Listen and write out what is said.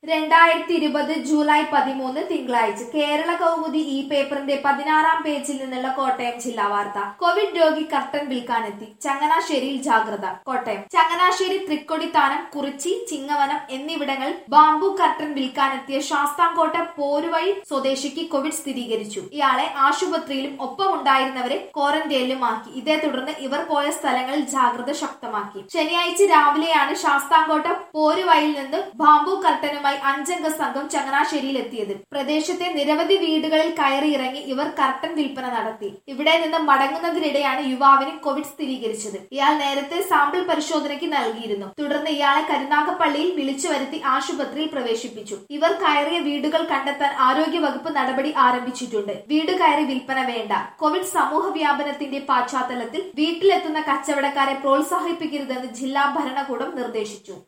രണ്ടായിരത്തി ഇരുപത് ജൂലൈ പതിമൂന്ന് തിങ്കളാഴ്ച കേരള കൗമുദി ഈ പേപ്പറിന്റെ പതിനാറാം പേജിൽ നിന്നുള്ള കോട്ടയം ജില്ലാ വാർത്ത കോവിഡ് രോഗി കർട്ടൻ വിൽക്കാനെത്തി ചങ്ങനാശ്ശേരിയിൽ ജാഗ്രത കോട്ടയം ചങ്ങനാശ്ശേരി തൃക്കൊടിത്താനം കുറിച്ചി ചിങ്ങവനം എന്നിവിടങ്ങളിൽ ബാംബു കർട്ടൻ വിൽക്കാനെത്തിയ ശാസ്താംകോട്ട പോരുവഴി സ്വദേശിക്ക് കോവിഡ് സ്ഥിരീകരിച്ചു ഇയാളെ ആശുപത്രിയിലും ഒപ്പമുണ്ടായിരുന്നവരെ ക്വാറന്റൈനിലുമാക്കി ഇതേ തുടർന്ന് ഇവർ പോയ സ്ഥലങ്ങളിൽ ജാഗ്രത ശക്തമാക്കി ശനിയാഴ്ച രാവിലെയാണ് ശാസ്താംകോട്ട പോരുവഴിയിൽ നിന്ന് ബാംബു കർട്ടനുമായി അഞ്ചംഗ സംഘം ചങ്ങനാശ്ശേരിയിൽ എത്തിയത് പ്രദേശത്തെ നിരവധി വീടുകളിൽ കയറിയിറങ്ങി ഇവർ കർട്ടൻ വിൽപ്പന നടത്തി ഇവിടെ നിന്ന് മടങ്ങുന്നതിനിടെയാണ് യുവാവിന് കോവിഡ് സ്ഥിരീകരിച്ചത് ഇയാൾ നേരത്തെ സാമ്പിൾ പരിശോധനയ്ക്ക് നൽകിയിരുന്നു തുടർന്ന് ഇയാളെ കരുനാഗപ്പള്ളിയിൽ വിളിച്ചു വരുത്തി ആശുപത്രിയിൽ പ്രവേശിപ്പിച്ചു ഇവർ കയറിയ വീടുകൾ കണ്ടെത്താൻ ആരോഗ്യ വകുപ്പ് നടപടി ആരംഭിച്ചിട്ടുണ്ട് വീട് കയറി വിൽപ്പന വേണ്ട കോവിഡ് സമൂഹ വ്യാപനത്തിന്റെ പശ്ചാത്തലത്തിൽ വീട്ടിലെത്തുന്ന കച്ചവടക്കാരെ പ്രോത്സാഹിപ്പിക്കരുതെന്ന് ജില്ലാ ഭരണകൂടം നിർദ്ദേശിച്ചു